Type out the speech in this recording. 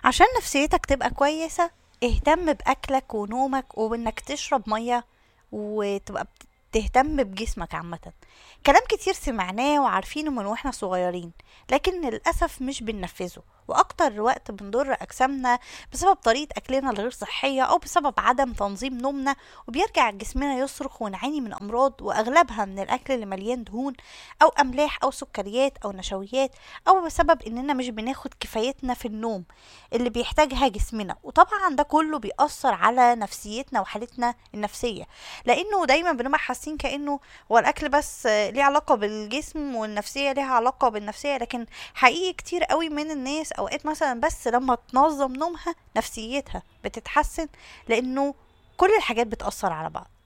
عشان نفسيتك تبقى كويسة اهتم بأكلك ونومك وإنك تشرب مية وتبقى بت- تهتم بجسمك عامة كلام كتير سمعناه وعارفينه من واحنا صغيرين لكن للأسف مش بننفذه وأكتر وقت بنضر أجسامنا بسبب طريقة أكلنا الغير صحية أو بسبب عدم تنظيم نومنا وبيرجع جسمنا يصرخ ونعاني من أمراض وأغلبها من الأكل اللي مليان دهون أو أملاح أو سكريات أو نشويات أو بسبب إننا مش بناخد كفايتنا في النوم اللي بيحتاجها جسمنا وطبعا ده كله بيأثر على نفسيتنا وحالتنا النفسية لأنه دايما بنبقى حاسين كأنه هو الأكل بس آه، ليه علاقة بالجسم والنفسية ليها علاقة بالنفسية لكن حقيقي كتير قوي من الناس أوقات مثلا بس لما تنظم نومها نفسيتها بتتحسن لأنه كل الحاجات بتأثر على بعض